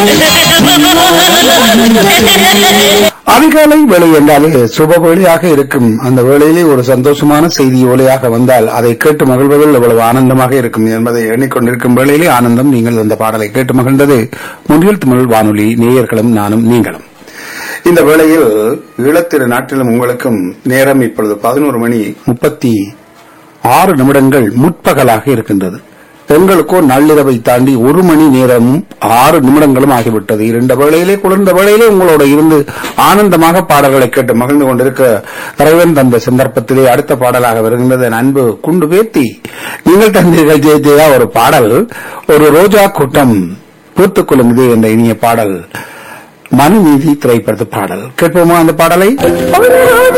அதிகாலை வேலை என்றாலே சுப வேளையாக இருக்கும் அந்த வேளையிலே ஒரு சந்தோஷமான செய்தி ஒலியாக வந்தால் அதை கேட்டு மகிழ்வதில் எவ்வளவு ஆனந்தமாக இருக்கும் என்பதை எண்ணிக்கொண்டிருக்கும் வேளையிலே ஆனந்தம் நீங்கள் அந்த பாடலை கேட்டு மகிழ்ந்தது முன்னில் தமிழ் வானொலி நேயர்களும் நானும் நீங்களும் இந்த வேளையில் ஈழத்திரு நாட்டிலும் உங்களுக்கும் நேரம் இப்பொழுது பதினோரு மணி முப்பத்தி ஆறு நிமிடங்கள் முற்பகலாக இருக்கின்றது எங்களுக்கோ நள்ளிரவை தாண்டி ஒரு மணி நேரமும் ஆறு நிமிடங்களும் ஆகிவிட்டது இரண்டு வேளையிலே குளிர்ந்த வேளையிலே உங்களோட இருந்து ஆனந்தமாக பாடல்களை கேட்டு மகிழ்ந்து கொண்டிருக்க தலைவன் தந்த சந்தர்ப்பத்திலே அடுத்த பாடலாக வருகின்றது என் அன்பு குண்டு பேத்தி நீங்கள் தந்தீர்கள் ஜெய ஜெயா ஒரு பாடல் ஒரு ரோஜா கூட்டம் பூத்துக் கொள்ளும் என்ற இனிய பாடல் மனுநீதி திரைப்படத்து பாடல் கேட்போமா அந்த பாடலை